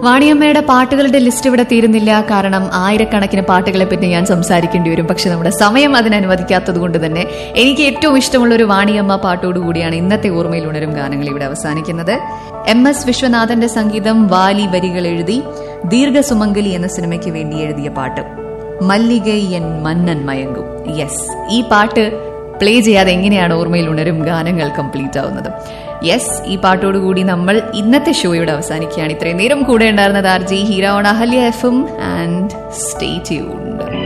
വാണിയമ്മയുടെ പാട്ടുകളുടെ ലിസ്റ്റ് ഇവിടെ തീരുന്നില്ല കാരണം ആയിരക്കണക്കിന് പാട്ടുകളെ പറ്റി ഞാൻ സംസാരിക്കേണ്ടി വരും പക്ഷെ നമ്മുടെ സമയം അതിന് അനുവദിക്കാത്തത് കൊണ്ട് തന്നെ എനിക്ക് ഏറ്റവും ഇഷ്ടമുള്ള ഒരു വാണിയമ്മ പാട്ടോടുകൂടിയാണ് ഇന്നത്തെ ഓർമ്മയിൽ ഉണരും ഗാനങ്ങൾ ഇവിടെ അവസാനിക്കുന്നത് എം എസ് വിശ്വനാഥന്റെ സംഗീതം വാലി വരികൾ എഴുതി ദീർഘസുമംഗലി എന്ന സിനിമയ്ക്ക് വേണ്ടി എഴുതിയ പാട്ട് മല്ലികൈ എൻ മന്നൻ മയങ്കും യെസ് ഈ പാട്ട് പ്ലേ ചെയ്യാതെ എങ്ങനെയാണ് ഓർമ്മയിൽ ഉണരും ഗാനങ്ങൾ കംപ്ലീറ്റ് ആവുന്നത് യെസ് ഈ പാട്ടോടുകൂടി നമ്മൾ ഇന്നത്തെ ഷോയോട് അവസാനിക്കുകയാണ് ഇത്രയും നേരം കൂടെ ഉണ്ടായിരുന്നത് R G Heera on Ahalya F M and stay tuned